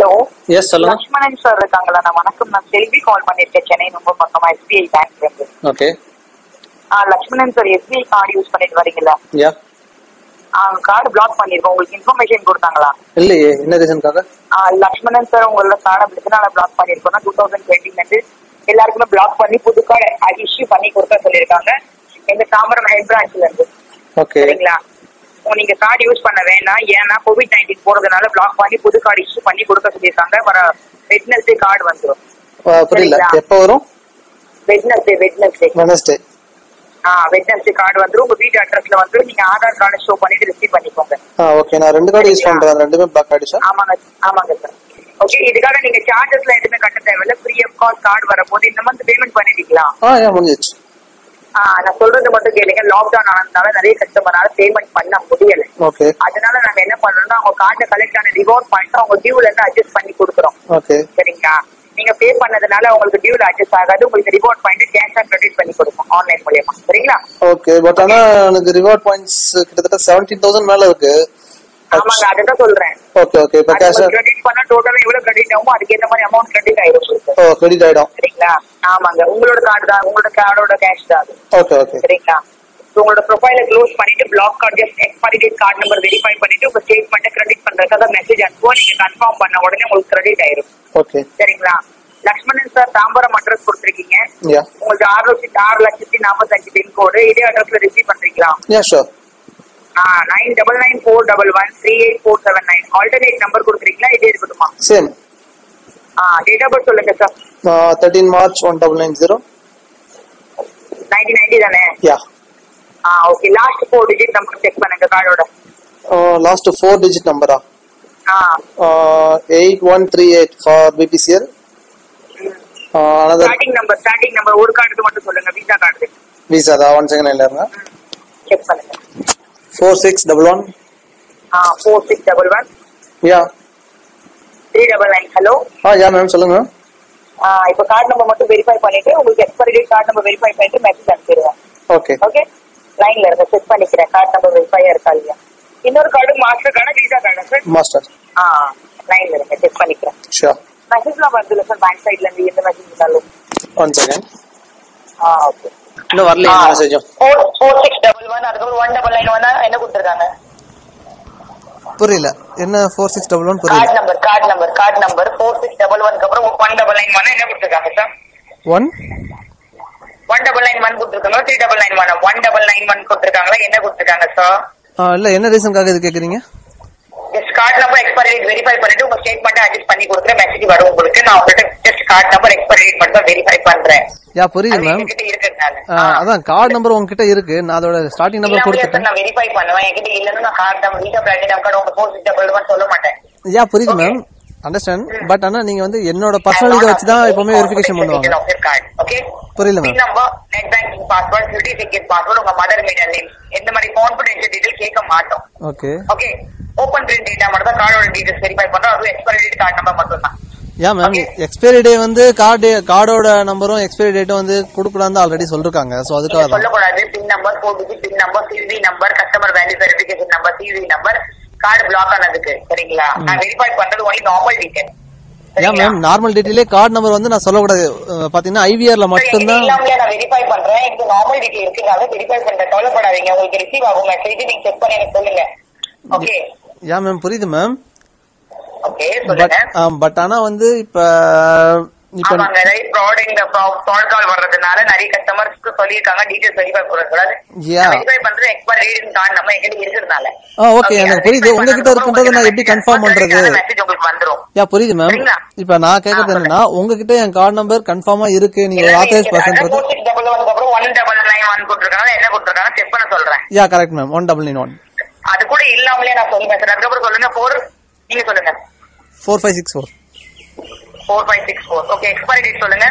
Hello yes சொல்லுங்க Lakshmanan sir இருக்காங்களா நான் வணக்கம் நான் செல்வி கால் பண்ணிருக்கேன் சென்னை ரொம்ப பக்கமா எஸ்பிஐ பேங்க்ல இருந்து ஓகே ஆ, Lakshmanan sir SBI card use பண்ணிட்டு வரீங்களா யா கார்டு பிளாக் பண்ணிருக்கோம் உங்களுக்கு இன்ஃபர்மேஷன் கொடுத்தாங்களா இல்லையே என்ன ரீசனுக்காக ஆ, லக்ஷ்மணன் சார் உங்களோட கார்டை எதனால பிளாக் பண்ணிருக்கோம்னா டூ தௌசண்ட் டுவெண்ட்டில இருந்து எல்லாருக்குமே பிளாக் பண்ணி புது கார்டு இஷ்யூ பண்ணி கொடுக்க சொல்லியிருக்காங்க எங்க தாம்பரம் ஹெட் பிரான்ச்ல இருந்து ஓகே சரிங்களா உங்க நீங்க கார்டு யூஸ் பண்ண வேண்டாம் ஏன்னா கோவிட் நைன்டீன் போறதுனால பிளாக் பண்ணி புது கார்டு இஷ்யூ பண்ணி கொடுக்க சொல்லியிருக்காங்க வர வெட்னஸ்டே கார்டு வந்துடும் புரியல சரிங்களா? எப்போ வரும் வெட்னஸ்டே வெட்னஸ்டே வெனஸ்டே ஆ வெட்னஸ்டே கார்டு வந்துரும் உங்க வீட்டு அட்ரஸ்ல வந்துரும் நீங்க ஆதார் கார்டு ஷோ பண்ணிட்டு ரிசீவ் பண்ணிக்கோங்க ஆ ஓகே நான் ரெண்டு கார்டு யூஸ் பண்றேன் ரெண்டுமே பிளாக் ஆயிடுச்சா ஆமாங்க ஆமாங்க சார் ஓகே இதுக்காக நீங்க சார்ஜஸ்ல எதுவுமே கட்ட தேவையில்ல ஃப்ரீ ஆஃப் காஸ்ட் கார்டு வரும்போது இந்த மந்த் பேமெண்ட் பண்ணிட்டீங்களா ஆ ஏன் முடிஞ்சிச்சு ஆ, நான் சொல்றது மட்டும் கேளுங்க லாக்டவுன் ஆனதுனால நிறைய கஸ்டமரால பேமெண்ட் பண்ண முடியல ஓகே அதனால நாங்க என்ன பண்றோம்னா அவங்க கார்டு கலெக்ட் ஆன ரிவார்ட் பாயிண்ட் அவங்க டியூல இருந்து அட்ஜஸ்ட் பண்ணி கொடுக்குறோம் ஓகே சரிங்களா நீங்க பே பண்ணதுனால உங்களுக்கு டியூல அட்ஜஸ்ட் ஆகாது உங்களுக்கு ரிவார்ட் பாயிண்ட் கேஷா கிரெடிட் பண்ணி கொடுப்போம் ஆன்லைன் மூலியமா சரிங்களா ஓகே பட் ஆனா எனக்கு ரிவார்ட் பாயிண்ட்ஸ் கிட்டத்தட்ட செவன்டீன் தௌசண்ட் மேல இருக்கு ஆமாங்க அதுதான் சொல்றேன் ஓகே ஓகே இப்போ கேஷ் கிரெடிட் பண்ணா டோட்டலா எவ்வளவு கிரெடிட் ஆகுமோ அதுக்கு ஏத்த மாதிரி அமௌண்ட் கிரெடிட் ஆயிடும் உங்களுக்கு ஓ கிரெடிட் ஆயிடும் சரிங்களா ஆமாங்க உங்களோட கார்டு தான் உங்களோட கார்டோட கேஷ் தான் அது ஓகே ஓகே சரிங்களா So, உங்களோட ப்ரொஃபைல க்ளோஸ் பண்ணிட்டு block card just expiry date card number verify பண்ணிட்டு உங்க ஸ்டேட்மெண்ட் கிரெடிட் பண்றதுக்காக மெசேஜ் அனுப்புவோம் நீங்க கன்ஃபார்ம் பண்ண உடனே உங்களுக்கு கிரெடிட் ஆயிரும் ஓகே சரிங்களா லக்ஷ்மணன் சார் தாம்பரம் அட்ரஸ் கொடுத்துருக்கீங்க யா உங்களுக்கு ஆறு லட்சத்தி ஆறு லட்சத்தி நாற்பத்தஞ்சு பின்கோடு இதே அட்ரஸ்ல ரிசீவ் பண்றீங்களா yeah sure nine double nine four double one three eight four seven nine alternate number கொடுக்குறீங்களா இதே இருக்கட்டுமா சேம் டேட் ஆஃப் பர்த் சொல்லுங்க sir thirteen March one double nine zero nineteen ninety தானே யா ஆ okay last four digit number check பண்ணுங்க கார்டோட last four digit நம்பரா ஆ eight one three eight four BPCL another starting number starting number ஒரு கார்டுக்கு மட்டும் சொல்லுங்க விசா கார்டு விசா தான் ஒன் செகண்ட் லைன்ல இருங்க செக் பண்ணுங்க ஃபோர் சிக்ஸ் டபுள் ஒன் ஆ four six double one yeah three double nine hello ஆ யா மேம் சொல்லுங்க ஆ இப்போ கார்டு நம்பர் மட்டும் வெரிஃபை பண்ணிட்டு உங்களுக்கு expiry date card number verify பண்ணிட்டு மெசேஜ் அனுப்பிடுவேன் ஓகே ஓகே லைன்ல இருங்க செக் பண்ணிக்கிறேன் கார்டு நம்பர் வெரிஃபையா இருக்கா இல்லையா இன்னொரு card master card Visa card sir master ஆ லைன்ல இருங்க செக் பண்ணிக்கிறேன் ஷியோர் மெசேஜ்லாம் வருதுல்ல சார் பேங்க் சைட்ல இருந்து எந்த மெசேஜ் இருந்தாலும் ஒன் செகண்ட் ஆ ஓகே இன்னும் வரல மெசேஜும் four four six double one அதுக்கப்புறம் ஒன் டபுள் நைன் ஒன் என்ன கொடுத்துருக்காங்க புரியல என்ன four six double one card number card number card number four six double ஒன்க்கு அப்புறம் ஒன் டபுள் நைன் ஒன் என்ன கொடுத்துருக்காங்க sir one one double nine one கொடுத்துருக்காங்க three double nine one one double nine one கொடுத்துருக்காங்களா என்ன கொடுத்துருக்காங்க சார் இல்ல என்ன ரீசனுக்காக இது கேக்குறீங்க just card number expiry date verify பண்ணிட்டு உங்க ஸ்டேட்மெண்ட் அட்ஜஸ்ட் பண்ணி கொடுக்குற மெசேஜ் வரும் உங்களுக்கு நான் உங்கள்கிட்ட just card number expiry date மட்டும் வெரிஃபை பண்றேன் யா புரியுது அது மேம் என்கிட்ட இருக்கிறதுனால அதான் கார்டு நம்பர் உங்ககிட்ட இருக்கு நான் அதோட ஸ்டார்டிங் நம்பர் இல்ல முடியாது சார் கொடுத்துட்டேன் நான் வெரிஃபை பண்ணுவேன் என்கிட்ட இல்லைன்னா நான் கார்டு நம்பர் வீட்டா பிராண்ட் நம்பர் உங்க ஃபோர் சிக்ஸ் டபுள் ஒன் சொல்ல மாட்டேன் யா புரியுது மேம் அண்டர்ஸ்டாண்ட் பட் ஆனா நீங்க வந்து என்னோட பர்சனல் இதை வச்சு தான் எப்பவுமே வெரிஃபிகேஷன் பண்ணுவாங்க புரியல ma'am number net banking password certificate password உங்க மதர் மீட்டர் நேம் எந்த மாதிரி கான்பிடென்ஷியல் டீடைல் கேட்க மாட்டோம் okay okay open print data மட்டும் தான் கார்டோட டீடைல்ஸ் வெரிஃபை பண்றோம் அதுவும் எக்ஸ்பைரி டேட் கார்டு நம்பர் மட்டும் தான் யா மேம் எக்ஸ்பைரி டே வந்து கார்டு கார்டோட நம்பரும் எக்ஸ்பைரி டேட்டும் வந்து கொடுக்கூடாது ஆல்ரெடி சொல்லிருக்காங்க சோ அதுக்காக தான் சொல்லக்கூடாது pin number four digit pin number CV number customer value verification number CV number card block ஆனதுக்கு சரிங்களா நான் வெரிஃபை பண்றது only normal detail yeah ma'am normal டீட்டெயிலே கார்டு நம்பர் வந்து நான் சொல்லக்கூடாது அஹ் பாத்தீங்கன்னா ஐவிஆர்ல மட்டும்தான் இல்லாமலே நான் வெரிஃபை பண்றேன் இது நார்மல் டீடைல் இருக்குனால வெரிஃபை பண்றேன் கவலைப்படாதீங்க உங்களுக்கு ரிசீவ் ஆகும் மெசேஜ் நீங்க செக் பண்ணி எனக்கு சொல்லுங்க ஓகே யா மேம் புரியுது மேம் ஓகே பட் சொல்லுங்க பட் ஆனா வந்து இப்ப இப்ப ஆமாங்க நிறைய ஃப்ராட் இந்த ஃப்ராட் கால் வர்றதுனால நிறைய கஸ்டமர்ஸ்க்கு சொல்லியிருக்காங்க டீடைல்ஸ் வெரிஃபை பண்ணக்கூடாது Yeah. வெரிஃபை பண்றது எக்ஸ்பைரி டேட் கார்டு நம்ம எங்கிட்ட இருக்கிறதுனால ஆ ஓகே எனக்கு புரியுது உங்ககிட்ட இருக்குன்றத நான் எப்படி கன்ஃபார்ம் பண்றது மெசேஜ் உங்களுக்கு வந்துரும் யா புரியுது மேம் சரிங்களா? இப்ப நான் கேக்குறது என்னன்னா உங்ககிட்ட என் கார்டு நம்பர் கன்ஃபார்மா இருக்கு நீங்க ஒரு ஆத்தரைஸ் பர்சன்றது டபுள் ஒன் அப்புறம் ஒன் டபுள் நைன் ஒன் கொடுத்துருக்காங்க என்ன கொடுத்துருக்காங்க செக் பண்ண சொல்றேன் yeah correct ma'am one double nine one அது கூட இல்லாமலே நான் சொல்லுவேன் சார் அதுக்கப்புறம் சொல்லுங்க ஃபோர் நீங்க சொல்லுங்க four five six four four five six four okay expiry date சொல்லுங்க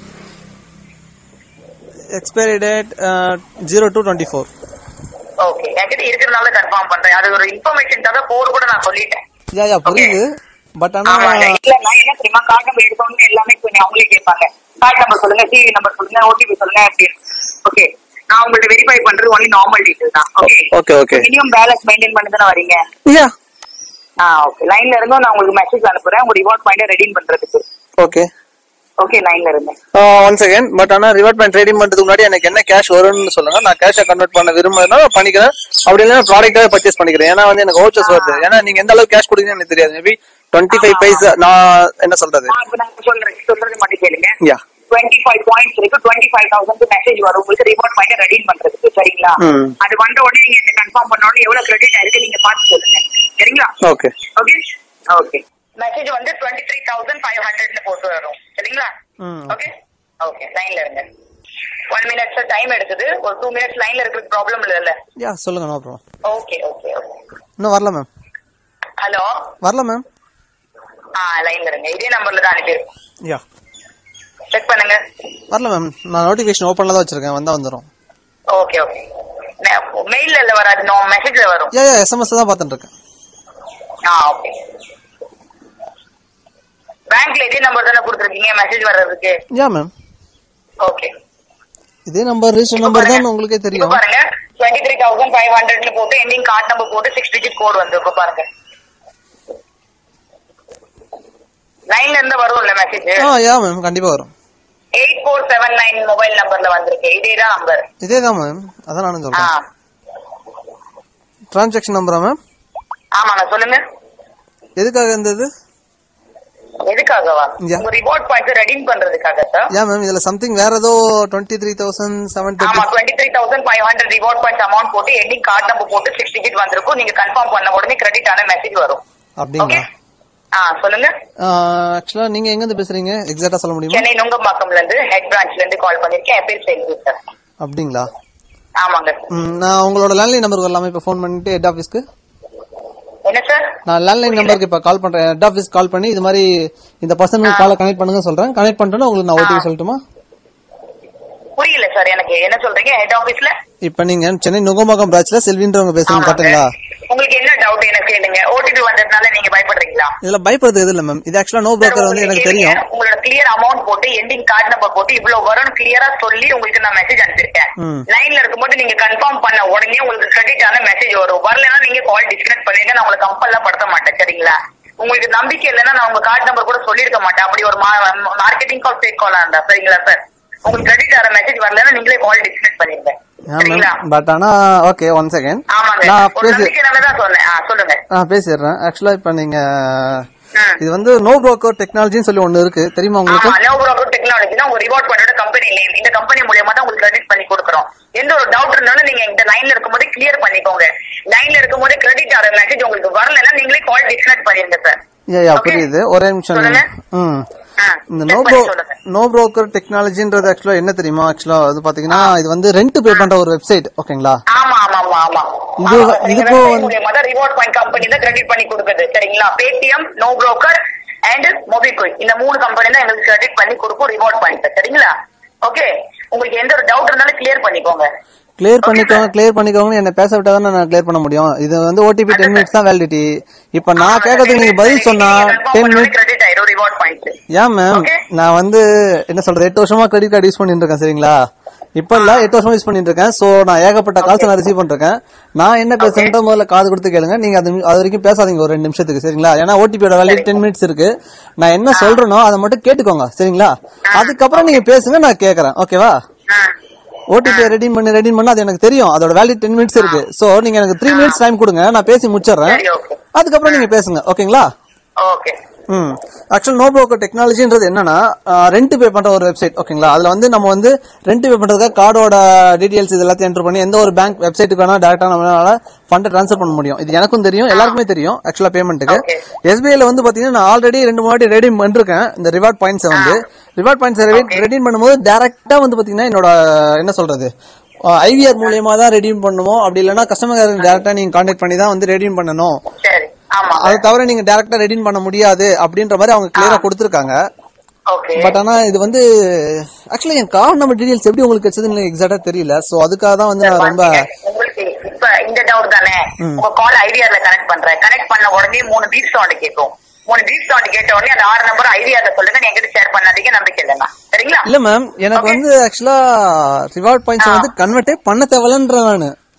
expiry date zero two twenty four okay என்கிட்ட இருக்கிறதுனால கன்ஃபார்ம் பண்றேன் அது ஒரு இன்ஃபர்மேஷன் ஃபோர் கூட நான் சொல்லிட்டேன் யா யா புரியுது பட் ஆனா ஆமாங்க இல்ல நான் என்ன தெரியுமா கார்டு நம்பர் எடுத்தோடனே எல்லாமே கொஞ்சம் அவங்களே கேட்பாங்க கார்டு நம்பர் சொல்லுங்க சிவி நம்பர் சொல்லுங்க ஓடிபி சொல்லுங்க அப்படின்னு ஓகே நான் உங்கள்ட்ட வெரிஃபை பண்றது ஒன்லி நார்மல் டீடைல் தான் okay okay okay minimum balance maintain பண்ணி தானே வரீங்க யா ஆ ஓகே லைன்ல இருந்தும் நான் உங்களுக்கு மெசேஜ் அனுப்புறேன் உங்க ரிவார்ட் பாயிண்ட் ரெடீம் பண்றதுக்கு ஓகே ஓகே லைன்ல இருங்க ஒன் செகண்ட் பட் ஆனா ரிவார்ட் பாயிண்ட் ட்ரேடிங் பண்றதுக்கு முன்னாடி எனக்கு என்ன கேஷ் வரும்னு சொல்லுங்க நான் கேஷை கன்வெர்ட் பண்ண விரும்புறதுனா பண்ணிக்கிறேன் அப்படி இல்லைன்னா ப்ராடக்டாவே பர்ச்சேஸ் பண்ணிக்கிறேன் ஏன்னா வந்து எனக்கு ஓச்சஸ் வருது ஏன்னா நீங்க எந்த அளவுக்கு கேஷ் கொடுக்குறீங்கன்னு எனக்கு தெரியாது மேபி டுவெண்ட்டி ஃபைவ் பைஸ் நான் என்ன சொல்றது நான் இப்ப நான் சொல்றேன் சொல்றது மட்டும் கேளுங்க யா டுவெண்ட்டி ஃபைவ் பாயிண்ட்ஸ் இருக்கு டுவெண்ட்டி ஃபைவ் தௌசண்ட் மெசேஜ் வரும் உங்களுக்கு ரிவார்ட் பாயிண்ட் ரெடீம் பண்றதுக்கு சரிங்களா ம். அது வந்த உடனே நீங்க என்ன கன்ஃபார்ம் பண்ண உடனே எவ்வளவு கிரெடிட் ஆயிருக்கு நீங்க பார்த்து சொல்லுங்க சரிங்களா ஓகே ஓகே ஓகே மெசேஜ் வந்து டுவெண்ட்டி த்ரீ தௌசண்ட் ஃபைவ் ஹண்ட்ரட்ல போட்டு வரும் சரிங்களா ம். ஓகே ஓகே லைன்ல இருங்க ஒன் மினிட்ஸ் டைம் எடுக்குது ஒரு டூ மினிட்ஸ் லைன்ல இருக்கிறது ப்ராப்ளம் இல்லைல்ல யா சொல்லுங்க no problem okay okay okay இன்னும் வரல மேம் ஹலோ வரல மேம் ஆ லைன்ல இருங்க இதே நம்பர்ல தான் அனுப்பியிருக்கோம் யா செக் பண்ணுங்க வரல மேம் நான் நோட்டிஃபிகேஷன் ஓப்பன்ல தான் வச்சிருக்கேன் வந்தா வந்துடும் ஓகே ஓகே மெயில்ல இல்ல வராது நோ மெசேஜ்ல வரும் யா யா எஸ்எம்எஸ் தான் பார்த்துட்டு இருக்கேன் ஆ ஓகே பேங்க்ல இதே நம்பர் தானே கொடுத்துருக்கீங்க மெசேஜ் வர்றதுக்கு யா மேம் ஓகே இதே நம்பர் ரிஜிஸ்டர் நம்பர் தான் உங்களுக்கே இப்ப தெரியும் பாருங்க டுவெண்ட்டி த்ரீ தௌசண்ட் ஃபைவ் ஹண்ட்ரட்ல போட்டு எண்டிங் கார்டு நம்பர் போட்டு சிக்ஸ் டிஜிட் கோட் வந்து இப்ப பாருங்க லைன்ல இருந்து வரும்ல மெசேஜ் ஆ யா மேம் கண்டிப்பா வரும் eight four seven nine mobile நம்பர்ல வந்திருக்கு இதே தான் நம்பர் இதே தான் மேம் அதான் நானும் ஆ சொல்றேன் டிரான்சாக்ஷன் நம்பரா மேம் ஆமாங்க சொல்லுங்க எதுக்காக இருந்தது எதுக்காகவா Yeah. உங்க ரிவார்ட் பாயிண்ட்ஸ் ரெடீம் பண்றதுக்காக சார் யா மேம் இதுல சம்திங் வேற ஏதோ டுவெண்ட்டி த்ரீ தௌசண்ட் செவன் ஆமா twenty three thousand five hundred reward points amount போட்டு எண்டிங் கார்டு நம்பர் போட்டு சிக்ஸ் டிஜிட் வந்திருக்கும் நீங்க கன்ஃபார்ம் பண்ண உடனே கிரெடிட் ஆன மெசேஜ் வரும் ஓகே அப்படிங்களா ஆ சொல்லுங்க ஆக்சுவலா நீங்க எங்க இருந்து பேசுறீங்க எக்ஸாக்டா சொல்ல முடியுமா சென்னை நுங்கம்பாக்கம்ல இருந்து ஹெட் பிரான்ச்ல இருந்து கால் பண்ணிருக்கேன் என் பேர் செல்வி சார் அப்படிங்களா ஆமாங்க ம், நான் உங்களோட லேண்ட்லைன் நம்பருக்கு வரலாமா இப்ப ஃபோன் பண்ணிட்டு ஹெட் ஆஃபீஸ்க்கு என்ன சார் நான் லேண்ட்லைன் நம்பருக்கு இப்ப கால் பண்றேன் ஹெட் ஆஃபீஸ் கால் பண்ணி இது மாதிரி இந்த பர்சனுக்கு காலை கனெக்ட் பண்ணுங்க சொல்றேன் கனெக்ட் பண்ணிட்டோன்னா உங்களுக்கு நான் ஓடிபி சொல்லட்டுமா புரியல சார் எனக்கு என்ன சொல்றீங்க ஹெட் ஆபீஸ்ல இப்ப நீங்க சென்னை நுங்கம்பாக்கம் பிரான்ச்ல செல்வின்றவங்க பேசுறீங்க கரெக்ட்டுங்களா உங்களுக்கு என்ன டவுட் எனக்கு கேளுங்க ஓடிபி வந்ததுனால நீங்க பயப்படுறீங்களா இதுல பயப்படுறது எது இல்ல மேம் இது ஆக்சுவலா நோ broker வந்து எனக்கு தெரியும் உங்களோட கிளியர் அமௌண்ட் போட்டு எண்டிங் கார்டு நம்பர் போட்டு இவ்வளவு வரும்னு கிளியரா சொல்லி உங்களுக்கு நான் மெசேஜ் அனுப்பிச்சிருக்கேன் ம். லைன்ல இருக்கும்போது நீங்க கன்ஃபார்ம் பண்ண உடனே உங்களுக்கு கிரெடிட் ஆன மெசேஜ் வரும் வரலன்னா நீங்க கால் டிஸ்கனெக்ட் பண்ணிருங்க நான் உங்களை கம்பல்லாம் படுத்த மாட்டேன் சரிங்களா உங்களுக்கு நம்பிக்கை இல்லைன்னா நான் உங்க கார்டு நம்பர் கூட சொல்லிருக்க மாட்டேன் அப்படி ஒரு மார்க்கெட்டிங் கால் ஃபேக் காலா இருந்தா சரிங்களா சார் உங்களுக்கு கிரெடிட் ஆன மெசேஜ் வரலன்னா நீங்களே கால் டிஸ்கனெக்ட் பண்ணிருங்க சரிங்களா பட் ஆனா ஓகே ஒன் செகண்ட் ஆமாங்க நான் ஒரு பேசி நம்பிக்கைனால தான் சொன்னேன் ஆ, சொல்லுங்க நான் பேசிடுறேன் ஆக்சுவலா இப்ப நீங்க ம். இது வந்து நோ broker டெக்னாலஜின்னு சொல்லி ஒண்ணு இருக்கு தெரியுமா உங்களுக்கு ஆமா நோ ப்ரோக்கர் டெக்னாலஜி தான் உங்க ரிவார்ட் பண்ணோட கம்பெனி நேம் இந்த கம்பெனி மூலியமா தான் உங்களுக்கு கிரெடிட் பண்ணி கொடுக்குறோம் எந்த ஒரு டவுட் இருந்தாலும் நீங்க இந்த லைன்ல இருக்கும்போது கிளியர் பண்ணிக்கோங்க லைன்ல இருக்கும்போது கிரெடிட் ஆகிற மெசேஜ் உங்களுக்கு வரலன்னா நீங்களே கால் டிஸ்கனெக்ட் பண்ணிருங்க சார் யா யா Okay. புரியுது ஒரே நிமிஷம் சொல்லுங்க. ம் ஆ, இந்த check நோ பண்ணி ப்ரோ சொல்லுங்க. நோ broker டெக்னாலஜின்றது ஆக்சுவலா என்ன தெரியுமா ஆக்சுவலா அது பாத்தீங்கன்னா இது வந்து ரெண்ட் பே பண்ற ஒரு வெப்சைட் ஓகேங்களா ஆமா ஆமா ஆமா ஆமா இது- ஆமா, sir. இந்த இதுக்கும் website வந்து- மூலியமா தான் ரிவார்ட் பாயிண்ட் கம்பெனி தான் கிரெடிட் பண்ணி கொடுக்குது சரிங்களா Paytm NoBroker and MobiKwik இந்த மூணு கம்பெனி தான் எங்களுக்கு கிரெடிட் பண்ணி கொடுக்கும் ரிவார்ட் பாயிண்ட் சரிங்களா ஓகே உங்களுக்கு எந்த ஒரு டவுட் இருந்தாலும் கிளியர் பண்ணிக்கோங்க கிளியர் பண்ணிக்கோங்க கிளியர் பண்ணிக்கோங்க என்ன பேச விட்டா தானே நான் கிளியர் பண்ண முடியும் இது வந்து ஓடிபி டென் மினிட்ஸ் தான் வேலிடிட்டி இப்ப நான் கேட்கறதுக்கு நீங்க பதில் சொன்னா டென் மினிட்ஸ் கிரெடிட் ஆயிடும் ரிவார்ட் பாயிண்ட் ஏன் மேம் Okay. நான் வந்து என்ன சொல்றது எட்டு வருஷமா கிரெடிட் கார்டு யூஸ் பண்ணிட்டு இருக்கேன் சரிங்களா இப்ப இல்ல எட்டு வருஷமா யூஸ் பண்ணிட்டு இருக்கேன் சோ நான் ஏகப்பட்ட கால்ஸ் நான் ரிசீவ் பண்ணிருக்கேன் நான் என்ன பேசுறேன் முதல்ல காது கொடுத்து கேளுங்க நீங்க அது அது வரைக்கும் பேசாதீங்க ஒரு ரெண்டு நிமிஷத்துக்கு சரிங்களா ஏன்னா ஓடிபியோட வேல்யூ டென் மினிட்ஸ் இருக்கு நான் என்ன சொல்றேனோ அதை மட்டும் கேட்டுக்கோங்க சரிங்களா அதுக்கப்புறம் நீங்க பேசுங்க நான் கேக்குறேன் ஓகேவா ஓடிபி ரெடி பண்ணி ரெடி பண்ண அது எனக்கு தெரியும் அதோட வேல்யூ டென் மினிட்ஸ் இருக்கு சோ நீங்க எனக்கு த்ரீ மினிட்ஸ் டைம் கொடுங்க நான் பேசி முடிச்சிடுறேன் சரி ஓகே அதுக்கப்புறம் நீங்க பேசுங்க ஓகேங்களா ஓகே ம் ஆக்சுவல் நோ ப்ரோக்கர் டெக்னாலஜின்றது என்னன்னா ரெண்ட் பே பண்ற ஒரு வெப்சைட் ஓகேங்களா அதுல வந்து நம்ம வந்து ரெண்ட் பே பண்றதுக்காக கார்டோட டீடைல்ஸ் இது எல்லாத்தையும் என்டர் பண்ணி எந்த ஒரு பேங்க் வெப்சைட்டுக்கு வேணா டேரக்டா நம்மளால ஃபண்டை ட்ரான்ஸ்ஃபர் பண்ண முடியும் இது எனக்கும் தெரியும் எல்லாருக்குமே தெரியும் ஆக்சுவலா பேமெண்ட்டுக்கு Okay. எஸ்பிஐல வந்து பாத்தீங்கன்னா நான் ஆல்ரெடி ரெண்டு மூணு வாட்டி ரெடீம் பண்ணிருக்கேன் இந்த ரிவார்ட் பாயிண்ட்ஸ் வந்து ரிவார்ட் பாயிண்ட்ஸ் ரெடீம் பண்ணும்போது டேரக்டா வந்து பாத்தீங்கன்னா என்னோட என்ன சொல்றது ஐவிஆர் மூலியமா தான் ரெடீம் பண்ணுவோம் அப்படி இல்லைன்னா கஸ்டமர் டேரக்டா நீங்க கான்டாக்ட் பண்ணி தான் வந்து ரெடீம் பண்ணணும் சரி ஆமா அதை தவிர நீங்க டேரக்டா ரெடீம் பண்ண முடியாது அப்படின்ற மாதிரி அவங்க கிளியரா கொடுத்துருக்காங்க ஓகே பட் ஆனா இது வந்து ஆக்சுவலி என் கார்டு நம்பர் டீடைல்ஸ் எப்படி உங்களுக்கு கிடைச்சதுன்னு எக்ஸாக்டா தெரியல சோ அதுக்காக தான் வந்து நான் ரொம்ப உங்களுக்கு இப்ப இந்த டவுட் தானே உங்க கால் ஐடியால கனெக்ட் பண்றேன் கனெக்ட் பண்ண உடனே மூணு பீப் சவுண்ட் கேட்கும் மூணு பீப் சவுண்ட் கேட்ட உடனே அந்த ஆறு நம்பர் ஐடியால சொல்லுங்க நீங்க எங்கிட்ட ஷேர் பண்ணாதீங்க நம்பிக்கை இல்லைன்னா சரிங்களா இல்ல மேம் எனக்கு வந்து ஆக்சுவலா ரிவார்ட் பாயிண்ட்ஸ் வந்து கன்வெர்ட்டே பண்ண தேவையில்லன்ற நானு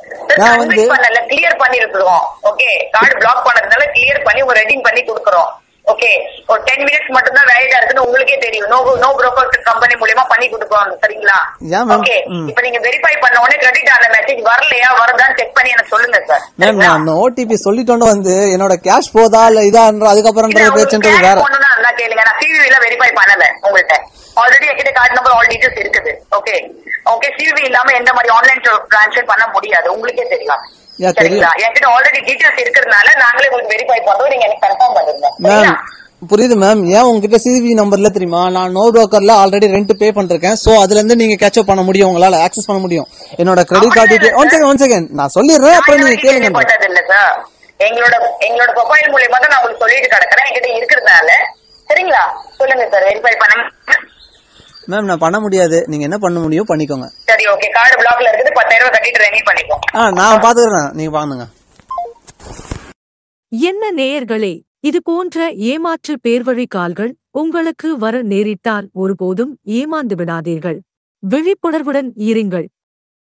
நான் வந்து பண்ணல கிளியர் பண்ணிருக்கோம் ஓகே கார்டு பிளாக் பண்ணதுனால கிளியர் பண்ணி ஒரு ரெடிங் பண்ணி கொடுக்குறோம் ஓகே ஒரு டென் மினிட்ஸ் மட்டும் தான் வேலிடா இருக்குன்னு உங்களுக்கே தெரியும் நோ நோ broker கம்பெனி மூலியமா பண்ணி கொடுக்குறோம் சரிங்களா ஏன் ma'am? ஓகே ம். இப்போ நீங்க வெரிஃபை பண்ண உடனே கிரெடிட் ஆன மெசேஜ் வரலையா வருதான்னு செக் பண்ணி எனக்கு சொல்லுங்க சார் மேம் நான் அந்த ஓடிபி சொல்லிட்டோன்னு வந்து என்னோட கேஷ் போதா இல்ல இதான்ற அதுக்கப்புறம்ன்றது பேச்சுன்றது வேற நல்லா கேளுங்க நான் சிவி ல வெரிஃபை பண்ணல உங்கள்ட்ட ஆல்ரெடி என்கிட்ட கார்டு நம்பர் ஆல் டீடைல்ஸ் இருக்குது ஓகே ஓகே சிவி இல்லாம எந்த மாதிரி ஆன்லைன் டிரான்சாக்ஷன் பண்ண முடியாது உங்களுக்கே தெரியும் Yeah, சரிங்களா என்கிட்ட ஆல்ரெடி டீடைல்ஸ் இருக்கிறதுனால நாங்களே உங்களுக்கு வெரிஃபை பண்றோம் நீங்க எனக்கு கன்ஃபார்ம் பண்ணிருங்க மேம் சரிங்களா? புரியுது மேம் ஏன் உங்ககிட்ட சிவி நம்பர்ல தெரியுமா நான் நோ brokerல ஆல்ரெடி ரெண்ட் பே பண்ணிருக்கேன் சோ அதுல இருந்து நீங்க கேட்ச் பண்ண முடியும் உங்களால ஆக்சஸ் பண்ண முடியும் என்னோட கிரெடிட் கார்டு அப்படியா ஒன் செகண்ட் ஒன் செகண்ட் நான் சொல்லிடுறேன் அப்புறம் நீங்க கேளுங்க கேள்விப்பட்டது இல்ல சார் எங்களோட எங்களோட ப்ரொஃபைல் மூலியமா தான் நான் உங்களுக்கு சொல்லிட்டு கிடக்குறேன் என்கிட்ட இருக்கிறதுனால சரிங்களா சொல்லுங்க சார் வெரிஃபை பண்ணுங்க மேம் நான் பண்ண முடியாது நீங்க என்ன பண்ண முடியும் பண்ணிக்கோங்க சரி ஓகே கார்டு பிளாக்ல இருக்குது பத்தாயிரம் ரூபாய் கட்டிட்டு ரெனியூ பண்ணிக்கோங்க ஆ நான் பாத்துக்கிறேன் நீங்க பாருங்க என்ன நேயர்களே இது போன்ற ஏமாற்று பேர்வழி கால்கள் உங்களுக்கு வர நேரிட்டால் ஒருபோதும் ஏமாந்து விடாதீர்கள் விழிப்புணர்வுடன் இருங்கள்